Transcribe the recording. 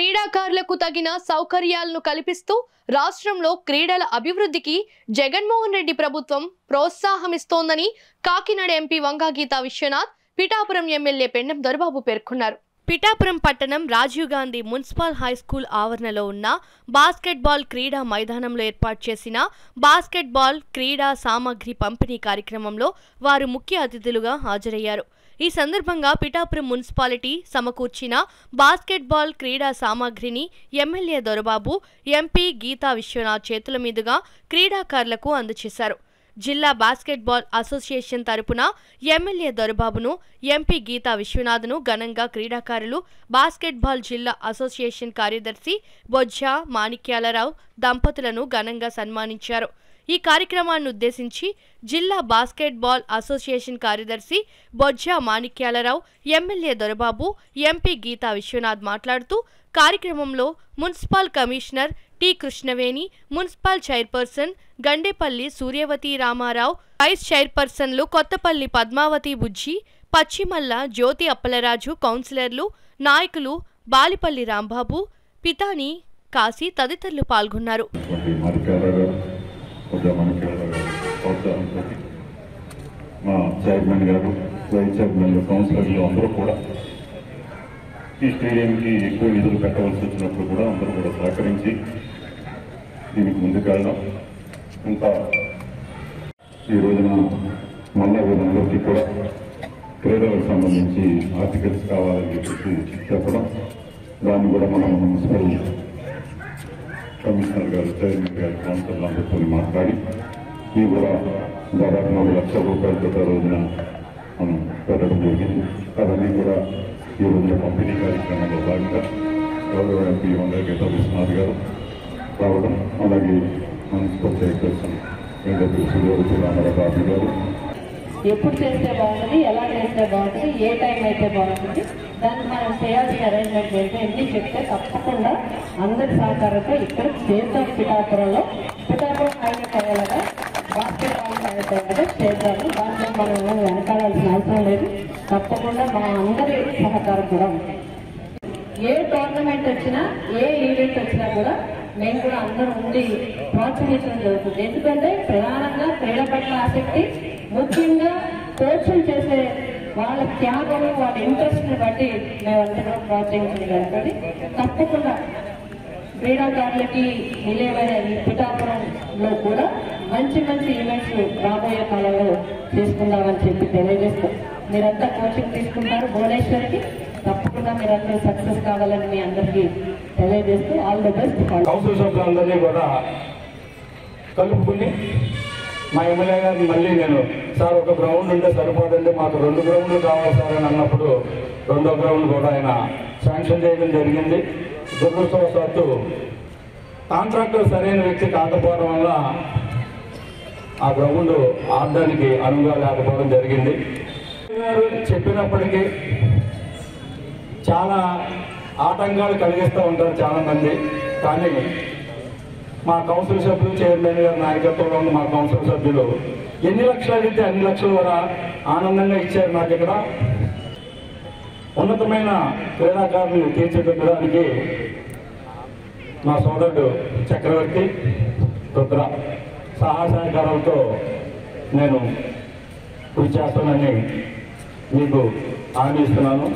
క్రీడాకారులకు తగిన సౌకర్యాలను కల్పిస్తూ రాష్ట్రంలో క్రీడల అభివృద్ధికి జగన్మోహన్ రెడ్డి ప్రభుత్వం ప్రోత్సాహమిస్తోందని కాకినాడ ఎంపీ వంగాగీత విశ్వనాథ్ పిఠాపురం ఎమ్మెల్యే పెండం దొరబాబు పేర్కొన్నారు పిఠాపురం పట్టణం Rajiv Gandhi municipal high school ఆవరణలో ఉన్న బాస్కెట్బాల్ క్రీడా మైదానంలో ఏర్పాటు చేసిన బాస్కెట్బాల్ క్రీడా సామగ్రి పంపిణీ కార్యక్రమంలో వారు ముఖ్య అతిథులుగా హాజరయ్యారు ఈ సందర్భంగా పిఠాపురం మున్సిపాలిటీ సమకూర్చిన బాస్కెట్బాల్ క్రీడా సామాగ్రిని ఎమ్మెల్యే దొరబాబు ఎంపీ గీతా విశ్వనాథ్ చేతుల మీదుగా క్రీడాకారులకు అందజేశారు జిల్లా బాస్కెట్బాల్ అసోసియేషన్ తరపున ఎమ్మెల్యే దొరబాబును ఎంపీ గీతా విశ్వనాథ్ను ఘనంగా క్రీడాకారులు బాస్కెట్బాల్ జిల్లా అసోసియేషన్ కార్యదర్శి బొజ్జ మాణిక్యాలరావు దంపతులను ఘనంగా సన్మానించారు ఈ కార్యక్రమాన్ని ఉద్దేశించి జిల్లా బాస్కెట్బాల్ అసోసియేషన్ కార్యదర్శి బొజ్జ మాణిక్యాలరావు ఎమ్మెల్యే దొరబాబు ఎంపీ గీతా విశ్వనాథ్ మాట్లాడుతూ కార్యక్రమంలో municipal commissioner T Krishnaveni municipal chairperson Gandepalli Suryavathi Ramarao vice చైర్పర్సన్లు కొత్తపల్లి పద్మావతి బుజ్జి పశ్చిమల్ల జ్యోతి అప్పలరాజు కౌన్సిలర్లు నాయకులు బాలిపల్లి రాంబాబు పితాని కాశీ తదితరులు పాల్గొన్నారు వంటి మాణిక్యాల గారు కొద్దిగా మాణిక్యాల గారు ప్రోత్సాహంతో మా చైర్మన్ గారు వైస్ చైర్మన్లు కౌన్సిలర్లు అందరూ కూడా ఈ స్టేడియంకి ఎక్కువ నిధులు పెట్టవలసి వచ్చినప్పుడు కూడా అందరూ కూడా సహకరించి దీనికి ముందుకెళ్ళడం ఇంకా ఈ రోజున మళ్ళా వీళ్ళందరికీ కూడా క్రీడలకు సంబంధించి ఆర్టికల్స్ కావాలని చెప్పేసి చెప్పడం దాన్ని కూడా మనం మున్సిపల్ కమిషనర్ గారు చైర్మన్ గారు కౌన్సిల్ అందరితో మాట్లాడి ఇవి కూడా దాదాపు మూడు లక్షల రూపాయలతో ఆ రోజున మనం పెట్టడం జరిగింది అవన్నీ కూడా ఈ రోజున పంపిణీ కార్యక్రమంలో భాగంగా గౌరవ ఎంపీ వందరగీత విశ్వనాథ్ గారు రావడం అలాగే మున్సిపల్ చైర్పర్సన్ వెంకటగిరి సూర్యవతి రామారావు బాబు గారు ఎప్పుడు చేస్తే బాగుంటుంది ఎలా చేస్తే బాగుంటుంది ఏ టైం అయితే బాగుంటుంది దాన్ని మనం చేయాల్సిన అరేంజ్మెంట్ ఏంటో ఎన్ని చెప్తే తప్పకుండా అందరి సహకారంతో ఇక్కడ చేద్దాం పిఠాపురంలో పిఠాపురం హైలైట్ అయ్యేలాగా బాస్కెట్ బాల్ హైలైట్ అయ్యేలాగా చేద్దాము దాంట్లో మనం వెనకాడాల్సిన అవసరం లేదు తప్పకుండా మా అందరి సహకారం కూడా ఉంటుంది ఏ టోర్నమెంట్ వచ్చినా ఏ ఈవెంట్ వచ్చినా కూడా మేము కూడా అందరం ఉండి ప్రోత్సహించడం జరుగుతుంది ఎందుకంటే ప్రధానంగా క్రీడ పట్ల ఆసక్తి ముఖ్యంగా కోచింగ్ చేసే వాళ్ళ త్యాగం వాళ్ళ ఇంట్రెస్ట్ ని బట్టి మేమంతా కూడా ప్రోత్సహించడం జరుగుతుంది తప్పకుండా క్రీడాకారులకి నిలయమైన ఈ పిఠాపురంలో కూడా మంచి మంచి ఈవెంట్స్ రాబోయే కాలంలో తీసుకుందామని చెప్పి తెలియజేస్తూ మీరంతా కోచింగ్ తీసుకుంటారు భువనేశ్వర్కి తప్పకుండా మీరందరూ సక్సెస్ కావాలని మీ అందరికీ తెలియజేస్తూ ఆల్ ద బెస్ట్ కౌన్సిల్ సభ్యులందరినీ కూడా కలుపుకుని మా ఎమ్మెల్యే గారిని మళ్ళీ నేను సార్ ఒక గ్రౌండ్ ఉంటే సరిపోదండి మాకు రెండు గ్రౌండ్లు కావాలి సార్ అని అన్నప్పుడు రెండో గ్రౌండ్ కూడా ఆయన శాంక్షన్ చేయడం జరిగింది దురదృష్టవశాత్తు కాంట్రాక్టర్ సరైన వ్యక్తి కాకపోవడం వల్ల ఆ గ్రౌండ్ ఆడడానికి అనువుగా లేకపోవడం జరిగింది గారు చెప్పినప్పటికీ చాలా ఆటంకాలు కలిగిస్తూ ఉంటారు చాలా మంది కానీ మా కౌన్సిల్ సభ్యులు చైర్మన్ గారి నాయకత్వంలో ఉన్న మా కౌన్సిల్ సభ్యులు ఎన్ని లక్షలు అడిగితే అన్ని లక్షల వర ఆనందంగా ఇచ్చారు నాకు ఇక్కడ ఉన్నతమైన క్రీడాకారులు తీర్చిదిద్దడానికి మా సోదరుడు చక్రవర్తి రుద్ర సహాయ సహకారాలతో నేను కృషి చేస్తానని మీకు హామీ ఇస్తున్నాను